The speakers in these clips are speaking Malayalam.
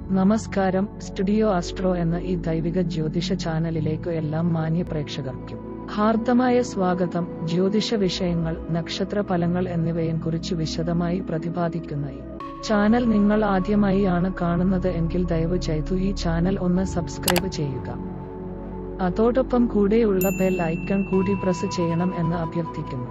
നമസ്കാരം സ്റ്റുഡിയോ ആസ്ട്രോ എന്ന ഈ ദൈവിക ജ്യോതിഷ ചാനലിലേക്ക് എല്ലാം മാന്യ പ്രേക്ഷകർക്കും ഹാർദമായ സ്വാഗതം ജ്യോതിഷ വിഷയങ്ങൾ നക്ഷത്ര ഫലങ്ങൾ എന്നിവയും കുറിച്ച് വിശദമായി പ്രതിപാദിക്കുന്ന ഈ ചാനൽ നിങ്ങൾ ആദ്യമായി ആണ് കാണുന്നത് എങ്കിൽ ദയവ് ചെയ്തു ഈ ചാനൽ ഒന്ന് സബ്സ്ക്രൈബ് ചെയ്യുക അതോടൊപ്പം കൂടെയുള്ള ബെൽ ഐക്കൺ കൂടി പ്രസ് ചെയ്യണം എന്ന് അഭ്യർത്ഥിക്കുന്നു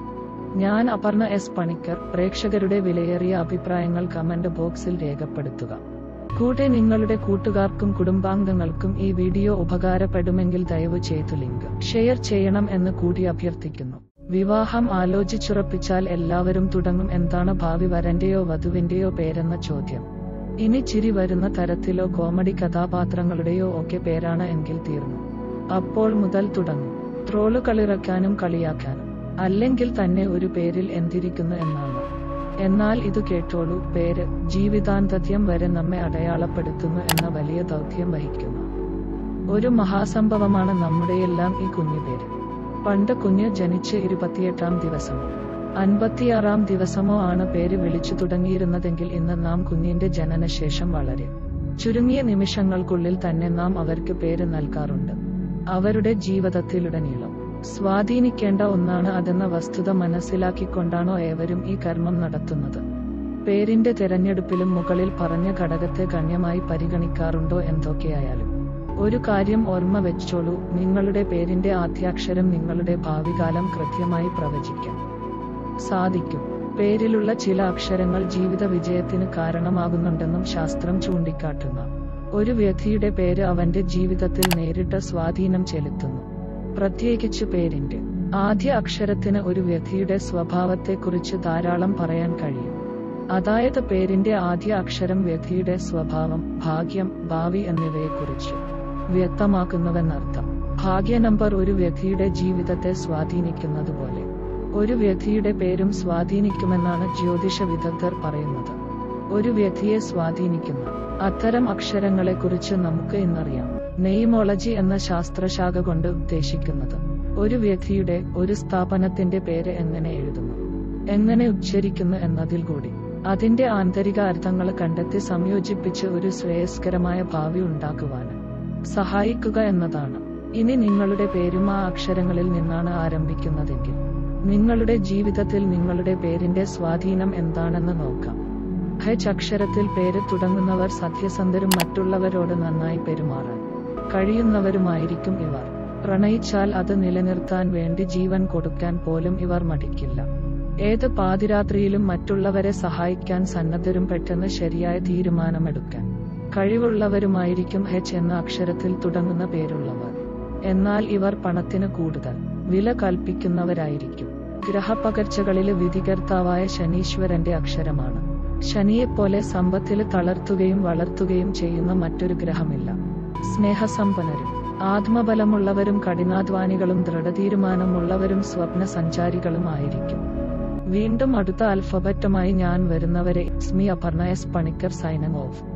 ഞാൻ അപർണ എസ് പണിക്കർ പ്രേക്ഷകരുടെ വിലയേറിയ അഭിപ്രായങ്ങൾ കമന്റ് ബോക്സിൽ രേഖപ്പെടുത്തുക കൂടെ നിങ്ങളുടെ കൂട്ടുകാർക്കും കുടുംബാംഗങ്ങൾക്കും ഈ വീഡിയോ ഉപകാരപ്പെടുമെങ്കിൽ ദയവ് ചെയ്തു ലിങ്ക് ഷെയർ ചെയ്യണം എന്ന് കൂടി അഭ്യർത്ഥിക്കുന്നു വിവാഹം ആലോചിച്ചുറപ്പിച്ചാൽ എല്ലാവരും തുടങ്ങും എന്താണ് ഭാവി വരന്റെയോ വധുവിന്റെയോ പേരെന്ന ചോദ്യം ഇനി ചിരി വരുന്ന തരത്തിലോ കോമഡി കഥാപാത്രങ്ങളുടെയോ ഒക്കെ പേരാണ് എങ്കിൽ തീർന്നു അപ്പോൾ മുതൽ തുടങ്ങും ട്രോളുകളിറക്കാനും കളിയാക്കാനും അല്ലെങ്കിൽ തന്നെ ഒരു പേരിൽ എന്തിരിക്കുന്നു എന്നാണ് എന്നാൽ ഇത് കേട്ടോളൂ പേര് ജീവിതാന്തത്യം വരെ നമ്മെ അടയാളപ്പെടുത്തുന്നു എന്ന വലിയ ദൗത്യം വഹിക്കുന്നു ഒരു മഹാസംഭവമാണ് നമ്മുടെയെല്ലാം ഈ കുഞ്ഞുപേര് പണ്ട് കുഞ്ഞ് ജനിച്ച് ഇരുപത്തിയെട്ടാം ദിവസമോ അൻപത്തിയാറാം ദിവസമോ ആണ് പേര് വിളിച്ചു തുടങ്ങിയിരുന്നതെങ്കിൽ ഇന്ന് നാം കുഞ്ഞിന്റെ ജനനശേഷം വളരെ ചുരുങ്ങിയ നിമിഷങ്ങൾക്കുള്ളിൽ തന്നെ നാം അവർക്ക് പേര് നൽകാറുണ്ട് അവരുടെ ജീവിതത്തിലുടനീളം സ്വാധീനിക്കേണ്ട ഒന്നാണ് അതെന്ന വസ്തുത മനസ്സിലാക്കിക്കൊണ്ടാണോ ഏവരും ഈ കർമ്മം നടത്തുന്നത് പേരിന്റെ തിരഞ്ഞെടുപ്പിലും മുകളിൽ പറഞ്ഞ ഘടകത്തെ ഗണ്യമായി പരിഗണിക്കാറുണ്ടോ എന്തൊക്കെയായാലും ഒരു കാര്യം ഓർമ്മ വെച്ചോളൂ നിങ്ങളുടെ പേരിന്റെ ആദ്യാക്ഷരം നിങ്ങളുടെ ഭാവികാലം കൃത്യമായി പ്രവചിക്കാം സാധിക്കും പേരിലുള്ള ചില അക്ഷരങ്ങൾ ജീവിത വിജയത്തിന് കാരണമാകുന്നുണ്ടെന്നും ശാസ്ത്രം ചൂണ്ടിക്കാട്ടുന്ന ഒരു വ്യക്തിയുടെ പേര് അവന്റെ ജീവിതത്തിൽ നേരിട്ട് സ്വാധീനം ചെലുത്തുന്നു പ്രത്യേകിച്ച് പേരിന്റെ ആദ്യ അക്ഷരത്തിന് ഒരു വ്യക്തിയുടെ സ്വഭാവത്തെക്കുറിച്ച് ധാരാളം പറയാൻ കഴിയും അതായത് പേരിന്റെ ആദ്യ അക്ഷരം വ്യക്തിയുടെ സ്വഭാവം ഭാഗ്യം ഭാവി എന്നിവയെക്കുറിച്ച് വ്യക്തമാക്കുന്നുവെന്നർത്ഥം ഭാഗ്യ നമ്പർ ഒരു വ്യക്തിയുടെ ജീവിതത്തെ സ്വാധീനിക്കുന്നതുപോലെ ഒരു വ്യക്തിയുടെ പേരും സ്വാധീനിക്കുമെന്നാണ് ജ്യോതിഷ വിദഗ്ധർ പറയുന്നത് ഒരു വ്യക്തിയെ സ്വാധീനിക്കുന്ന അത്തരം അക്ഷരങ്ങളെക്കുറിച്ച് നമുക്ക് ഇന്നറിയാം നെയ്മോളജി എന്ന ശാസ്ത്രശാഖ കൊണ്ട് ഉദ്ദേശിക്കുന്നത് ഒരു വ്യക്തിയുടെ ഒരു സ്ഥാപനത്തിന്റെ പേര് എങ്ങനെ എഴുതുന്നു എങ്ങനെ ഉച്ചരിക്കുന്നു എന്നതിൽ കൂടി അതിന്റെ ആന്തരിക അർത്ഥങ്ങൾ കണ്ടെത്തി സംയോജിപ്പിച്ച് ഒരു ശ്രേയസ്കരമായ ഭാവി ഉണ്ടാക്കുവാന് സഹായിക്കുക എന്നതാണ് ഇനി നിങ്ങളുടെ പേരും ആ അക്ഷരങ്ങളിൽ നിന്നാണ് ആരംഭിക്കുന്നതെങ്കിൽ നിങ്ങളുടെ ജീവിതത്തിൽ നിങ്ങളുടെ പേരിന്റെ സ്വാധീനം എന്താണെന്ന് നോക്കാം ഹെച്ച് അക്ഷരത്തിൽ പേര് തുടങ്ങുന്നവർ സത്യസന്ധരും മറ്റുള്ളവരോട് നന്നായി പെരുമാറാൻ കഴിയുന്നവരുമായിരിക്കും ഇവർ പ്രണയിച്ചാൽ അത് നിലനിർത്താൻ വേണ്ടി ജീവൻ കൊടുക്കാൻ പോലും ഇവർ മടിക്കില്ല ഏത് പാതിരാത്രിയിലും മറ്റുള്ളവരെ സഹായിക്കാൻ സന്നദ്ധരും പെട്ടെന്ന് ശരിയായ തീരുമാനമെടുക്കാൻ കഴിവുള്ളവരുമായിരിക്കും ഹെച്ച് എന്ന അക്ഷരത്തിൽ തുടങ്ങുന്ന പേരുള്ളവർ എന്നാൽ ഇവർ പണത്തിന് കൂടുതൽ വില കൽപ്പിക്കുന്നവരായിരിക്കും ഗ്രഹപകർച്ചകളില് വിധികർത്താവായ ശനീശ്വരന്റെ അക്ഷരമാണ് ശനിയെപ്പോലെ സമ്പത്തിൽ തളർത്തുകയും വളർത്തുകയും ചെയ്യുന്ന മറ്റൊരു ഗ്രഹമില്ല സ്നേഹസമ്പന്നരും ആത്മബലമുള്ളവരും കഠിനാധ്വാനികളും ദൃഢതീരുമാനമുള്ളവരും സ്വപ്ന സഞ്ചാരികളും ആയിരിക്കും വീണ്ടും അടുത്ത അൽഫബറ്റുമായി ഞാൻ വരുന്നവരെ സ്മി അപർണ എസ് പണിക്കർ സൈനിങ് ഓഫ്